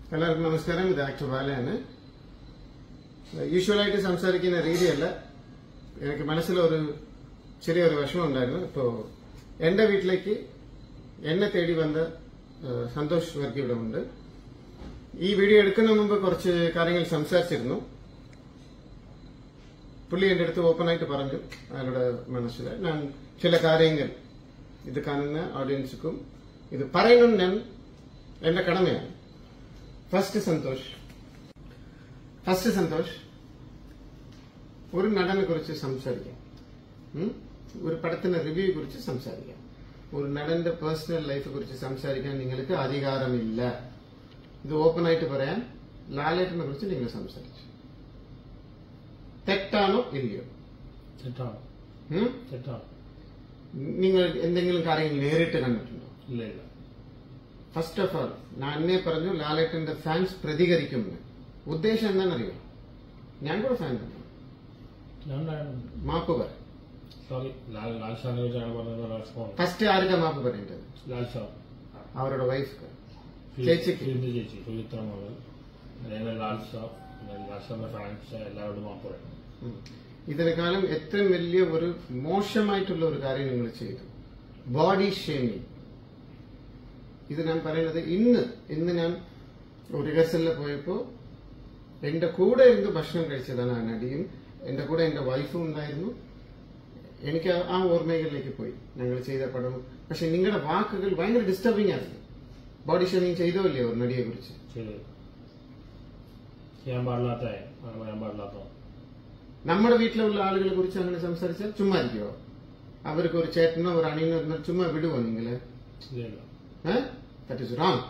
എല്ലാവർക്കും നമസ്കാരം ഇത് ആക്ടർ ബാലയാണ് യൂഷ്വലായിട്ട് സംസാരിക്കുന്ന രീതിയല്ല എനിക്ക് മനസ്സിലൊരു ചെറിയൊരു വിഷമം ഉണ്ടായിരുന്നു ഇപ്പോ എന്റെ വീട്ടിലേക്ക് എന്നെ തേടി വന്ന ഏഹ്, സന്തോഷ് വർഗി ഇവിടെ ഉണ്ട് ഈ വീഡിയോ എടുക്കുന്ന മുമ്പ് കുറച്ച് കാര്യങ്ങൾ സംസാരിച്ചിരുന്നു പുള്ളി എന്റെ അടുത്ത് ഓപ്പൺ ആയിട്ട് പറഞ്ഞു അയാളുടെ മനസ്സിൽ ഞാൻ ചില കാര്യങ്ങൾ ഇത് കാണുന്ന ഓഡിയൻസുക്കും ഇത് പറയണം ഞാൻ എന്റെ കടമയാണ് ഫസ്റ്റ് സന്തോഷ് ഫസ്റ്റ് സന്തോഷ് ഒരു നടനെ കുറിച്ച് സംസാരിക്കാം ഉം? ഒരു പടത്തിന്റെ റിവ്യൂ കുറിച്ച് സംസാരിക്കാം ഒരു നടന്റെ പേഴ്സണൽ ലൈഫെ കുറിച്ച് സംസാരിക്കാൻ നിങ്ങൾക്ക് അധികാരമില്ല ഇത് ഓപ്പൺ ആയിട്ട് പറയാൻ ലാലേട്ടനെ കുറിച്ച് നിങ്ങൾ സംസാരിച്ചു തെറ്റാണോ ഇല്ലയോ തെറ്റാണ് ഉം? തെറ്റാണ് നിങ്ങൾ എന്തെങ്കിലും കാര്യങ്ങൾ നേരിട്ട് കണ്ടിട്ടുണ്ടോ ഇല്ല ഇല്ല ഫസ്റ്റ് ഓഫ് ഓൾ ഞാൻ അന്നേ പറഞ്ഞു ലാലേട്ടന്റെ ഫാൻസ് പ്രതികരിക്കുമെന്ന് ഉദ്ദേശം എന്താണെന്നറിയോ ഞാൻ കൂടെ ഫാൻ തന്നെ ഞാൻ ഉണ്ടായിരുന്നു മാപ്പ് പറ സോറി ലാൽ ലാൽ ഷാനെ കുറിച്ചാണ് പറഞ്ഞത് റെസ്പോണ്ട് ഫസ്റ്റ് ആർക്കാ മാപ്പ് പറയേണ്ടത് ലാൽ ഷാ അവരുടെ വൈഫ് ചേച്ചിക്ക്. ഫിലിന്റെ ചേച്ചി സുചിത്ര മുതൽ അതേപോലെ ലാൽ ഷാ പിന്നെ ലാൽ ഷാന്റെ ഫാൻസ് എല്ലാവരോടും മാപ്പ് പറയും ഇതിനേക്കാളും ഏറ്റവും വലിയ ഒരു മോശമായിട്ടുള്ള ഒരു കാര്യം നിങ്ങൾ ചെയ്തു ബോഡി ഷേമിങ് ഇത് ഞാൻ പറയുന്നത് ഇന്ന് ഇന്ന് ഞാൻ റിഹേഴ്സലിൽ പോയപ്പോ എന്റെ കൂടെ ഇരുന്ന് ഭക്ഷണം കഴിച്ചതാണ് ആ നടിയും എന്റെ കൂടെ എന്റെ വൈഫും ഉണ്ടായിരുന്നു എനിക്ക് ആ- ആ ഓർമ്മകളിലേക്ക് പോയി ഞങ്ങൾ ചെയ്ത പടം പക്ഷെ നിങ്ങളുടെ വാക്കുകൾ ഭയങ്കര ഡിസ്റ്റർബിംഗ് ആയിരുന്നു ബോഡി ഷേമിങ് ചെയ്തോ ഇല്ലയോ ഒരു നടിയെ കുറിച്ച് ചെയ്ത് ചെയ്യാൻ പാടില്ലാത്ത അങ്ങനെ പറയാൻ പാടില്ലാത്ത നമ്മുടെ വീട്ടിലുള്ള ആളുകളെ കുറിച്ച് അങ്ങനെ സംസാരിച്ചാൽ ചുമ്മാ ഇരിക്കുവോ അവർക്ക് ഒരു ചേട്ടനോ ഒരു അണിയനോ ഇരുന്നാൽ ചുമ്മാ വിടുവോ നിങ്ങള് ഇല്ല ഇല്ല ദാറ്റ് ഇസ് റോങ്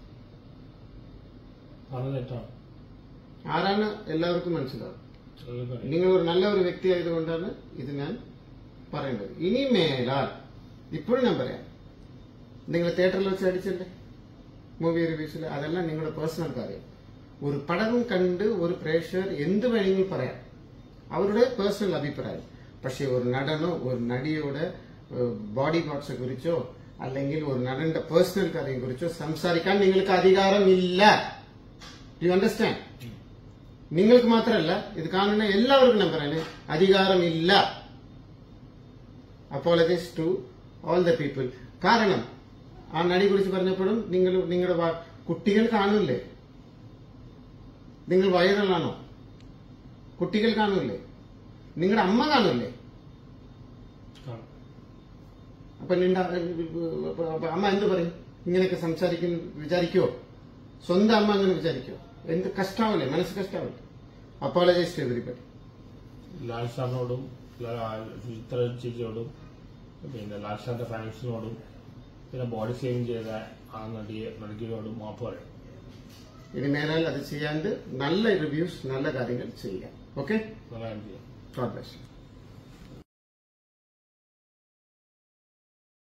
പറഞ്ഞത് തെറ്റാണ് ആരാണ് എല്ലാവർക്കും മനസ്സിലാവും എല്ലാവർക്കും അറിയാം. നിങ്ങൾ ഒരു നല്ല ഒരു വ്യക്തി ആയതുകൊണ്ടാണ് ഇത് ഞാൻ പറയേണ്ടത് ഇനി മേലാൽ ഇപ്പോഴും ഞാൻ പറയാം നിങ്ങൾ തിയേറ്ററിൽ വെച്ച് അടിച്ചല്ലേ മൂവി റിവ്യൂസിൽ അതെല്ലാം നിങ്ങളുടെ പേഴ്സണൽ കാര്യം ഒരു പടം കണ്ട് ഒരു പ്രേക്ഷകർ എന്ത് വേണമെങ്കിലും പറയാം അവരുടെ പേഴ്സണൽ അഭിപ്രായം പക്ഷെ ഒരു നടനോ ഒരു നടിയുടെ ബോഡി പാർട്സിനെ കുറിച്ചോ അല്ലെങ്കിൽ ഒരു നടന്റെ പേഴ്സണൽ കാര്യം കുറിച്ചോ സംസാരിക്കാൻ നിങ്ങൾക്ക് അധികാരമില്ല യു അണ്ടർസ്റ്റാൻഡ് നിങ്ങൾക്ക് മാത്രമല്ല ഇത് കാണുന്ന എല്ലാവർക്കും ഞാൻ പറയുന്നത് അധികാരമില്ല apologise to all the people കാരണം ആ നടി കുറിച്ച് പറഞ്ഞപ്പോഴും നിങ്ങൾ നിങ്ങളുടെ വാ- കുട്ടികൾ കാണില്ലേ നിങ്ങൾ വൈറലാണോ കുട്ടികൾ കാണില്ലേ നിങ്ങളുടെ അമ്മ കാണില്ലേ കാണും. അപ്പൊ നിന്റെ അപ്പൊ- അപ്പൊ അമ്മ എന്ത് പറയും ഇങ്ങനെയൊക്കെ സംസാരിക്കും വിചാരിക്കുവോ സ്വന്തം അമ്മ അങ്ങനെ വിചാരിക്കുവോ എന്ത് കഷ്ടാവില്ലേ മനസ്സ് കഷ്ടാവില്ലേ അപ്പോളജൈസ് ടു എവരിബഡി ലാൽ ഷാറിനോടും ലാ- സുചിത്ര ചേച്ചിയോടും പിന്നെ ലാൽ ഷാന്റെ ഫാൻസിനോടും പിന്നെ ബോഡി ഷേവിങ് ചെയ്ത ആ നടിയെ നടിക്കുന്നോടും മാപ്പ് പറയും ഇനി മേലാൽ അത് ചെയ്യാണ്ട് നല്ല റിവ്യൂസ് നല്ല കാര്യങ്ങൾ ചെയ്യാം ഓക്കെ നല്ല കാര്യം ചെയ്യാം ഗോഡ് ബ്ലസ്